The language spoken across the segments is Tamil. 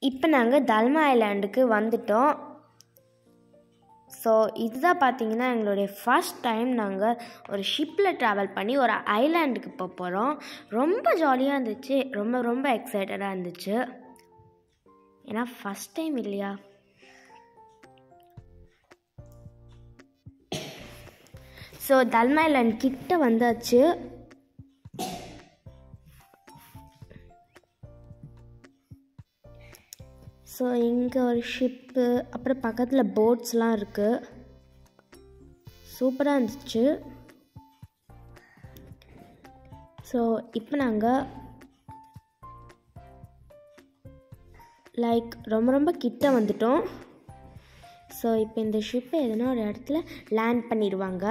இப்போ நாங்கள் தல்மா ஐலாண்டுக்கு வந்துட்டோம் ஸோ இதுதான் பார்த்தீங்கன்னா எங்களுடைய ஃபர்ஸ்ட் டைம் நாங்கள் ஒரு ஷிப்பில் ட்ராவல் பண்ணி ஒரு ஐலாண்டுக்கு போக போகிறோம் ரொம்ப ஜாலியாக இருந்துச்சு ரொம்ப ரொம்ப எக்ஸைட்டடாக இருந்துச்சு ஏன்னா ஃபஸ்ட் டைம் இல்லையா ஸோ தல்மா ஐலாண்ட் கிட்ட வந்தாச்சு ஸோ இங்கே ஒரு ஷிப்பு அப்புறம் பக்கத்தில் போட்ஸ்லாம் இருக்குது சூப்பராக இருந்துச்சு ஸோ இப்போ நாங்கள் லைக் ரொம்ப ரொம்ப கிட்ட வந்துட்டோம் ஸோ இப்போ இந்த ஷிப்பை எதனா ஒரு இடத்துல லேண்ட் பண்ணிடுவாங்க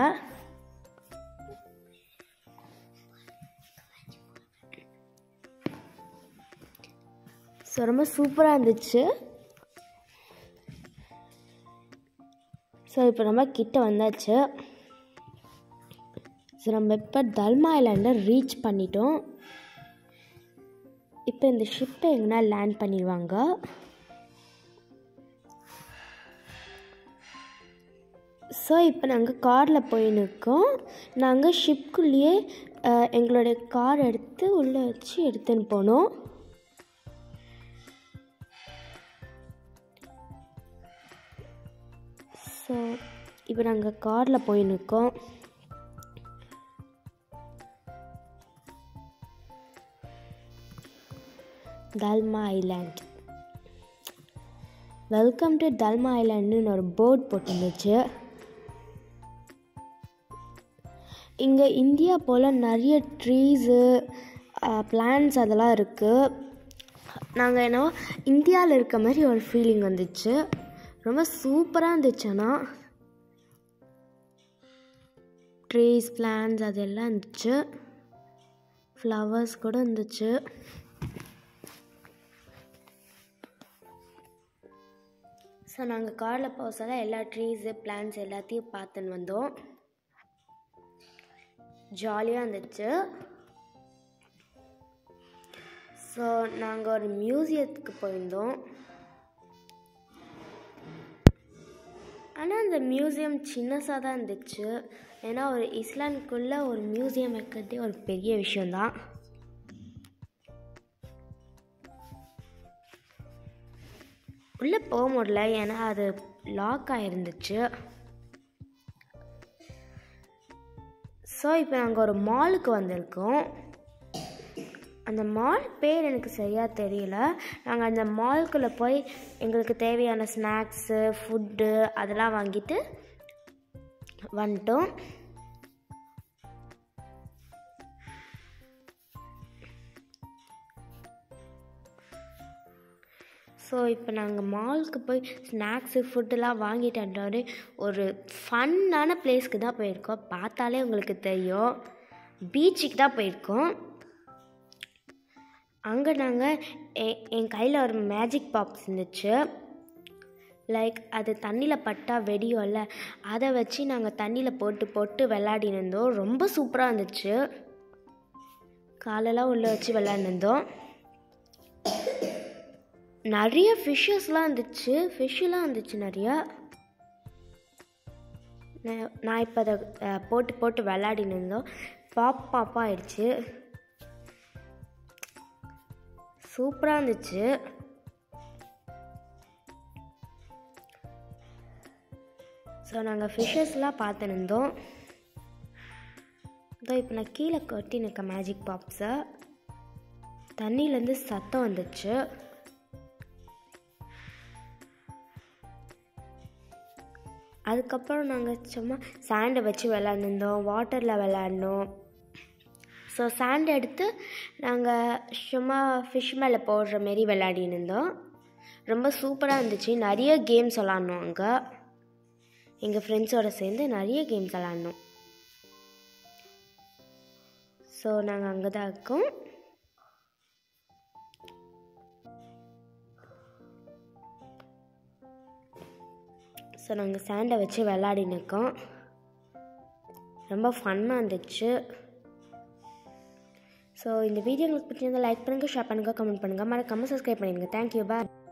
ஸோ ரொம்ப சூப்பராக இருந்துச்சு ஸோ இப்போ நம்ம கிட்ட வந்தாச்சு ஸோ நம்ம இப்போ தல்மா ஐலாண்டை ரீச் பண்ணிட்டோம் இப்போ இந்த ஷிப்பை எங்கன்னா லேண்ட் பண்ணிடுவாங்க ஸோ இப்போ நாங்கள் காரில் போயின்னு இருக்கோம் நாங்கள் ஷிப்குள்ளேயே எங்களுடைய கார் எடுத்து உள்ளே வச்சு எடுத்துன்னு போனோம் ஸோ இப்போ நாங்கள் காரில் போய் நிற்கோம் Dalma Island welcome to Dalma ஐலாண்டுன்னு ஒரு போர்ட் போட்டுருந்துச்சு இங்கே இந்தியா போல் நிறைய ட்ரீஸு பிளான்ஸ் அதெல்லாம் இருக்குது நாங்கள் என்னவோ இந்தியாவில் இருக்க மாதிரி ஒரு ஃபீலிங் வந்துச்சு ரொம்ப சூப்பராக இருந்துச்சு ஆனால் ட்ரீஸ் பிளான்ஸ் அதெல்லாம் இருந்துச்சு ஃப்ளவர்ஸ் கூட இருந்துச்சு ஸோ நாங்கள் காரில் போக சொல்ல எல்லா ட்ரீஸு பிளான்ஸ் எல்லாத்தையும் பார்த்துன்னு வந்தோம் ஜாலியாக இருந்துச்சு ஸோ நாங்கள் ஒரு மியூசியத்துக்கு போயிருந்தோம் ஆனால் அந்த மியூசியம் சின்னசாக தான் இருந்துச்சு ஏன்னா ஒரு இஸ்லாமுக்குள்ளே ஒரு மியூசியம் வைக்கிறதே ஒரு பெரிய விஷயந்தான் உள்ளே போக முடியல ஏன்னா அது லாக் ஆகிருந்துச்சு ஸோ இப்போ நாங்கள் ஒரு மாலுக்கு வந்திருக்கோம் அந்த மால் பேர் எனக்கு சரியாக தெரியல நாங்கள் அந்த மால்குள்ளே போய் எங்களுக்கு தேவையான ஸ்நாக்ஸு ஃபுட்டு அதெல்லாம் வாங்கிட்டு வந்துட்டோம் ஸோ இப்போ நாங்கள் மாலுக்கு போய் ஸ்நாக்ஸு ஃபுட்டெல்லாம் வாங்கிட்டு வந்தோடனே ஒரு ஃபன்னான பிளேஸ்க்கு தான் போயிருக்கோம் பார்த்தாலே உங்களுக்கு தெரியும் பீச்சுக்கு தான் போயிருக்கோம் அங்கே நாங்கள் என் கையில் ஒரு மேஜிக் பாக்ஸ் இருந்துச்சு லைக் அது தண்ணியில் பட்டா வெடியும்ல அதை வச்சு நாங்கள் தண்ணியில் போட்டு போட்டு விளையாடின்னு இருந்தோம் ரொம்ப சூப்பராக இருந்துச்சு காலெல்லாம் உள்ளே வச்சு விளையாடிருந்தோம் நிறைய ஃபிஷ்ஷஸ்லாம் இருந்துச்சு ஃபிஷ்ஷெலாம் இருந்துச்சு நிறையா நான் இப்போ அதை போட்டு போட்டு விளையாடின்னு இருந்தோம் பாப் பாப்பாக ஆயிடுச்சு சூப்பராக இருந்துச்சு ஸோ நாங்கள் ஃபிஷ்ஷஸ்லாம் பார்த்துன்னு இருந்தோம் இதோ இப்போ நான் கீழே கொட்டி நிற்க மேஜிக் பாப்ஸை தண்ணியிலேருந்து சத்தம் வந்துச்சு அதுக்கப்புறம் நாங்கள் சும்மா சாண்டை வச்சு விளாண்டுருந்தோம் வாட்டரில் விளாட்னோம் ஸோ சாண்ட் எடுத்து நாங்கள் சும்மா ஃபிஷ் மேலே போடுற மாரி விளையாடின்னு இருந்தோம் ரொம்ப சூப்பராக இருந்துச்சு நிறைய கேம்ஸ் விளாட்னோம் அங்கே எங்கள் ஃப்ரெண்ட்ஸோடு சேர்ந்து நிறைய கேம்ஸ் விளாட்னோம் ஸோ நாங்கள் அங்கே தான் இருக்கோம் ஸோ நாங்கள் சாண்டை வச்சு விளாடின்னு இருக்கோம் ரொம்ப ஃபன்னாக இருந்துச்சு ஸோ இந்த வீடியோ உங்களுக்கு பிடிச்சிருந்தா லைக் பண்ணுங்கள் ஷேர் பண்ணுங்கள் கமெண்ட் பண்ணுங்கள் மறக்காமல் சப்ஸ்கிரைப் பண்ணிடுங்க தேங்க்யூ பாய்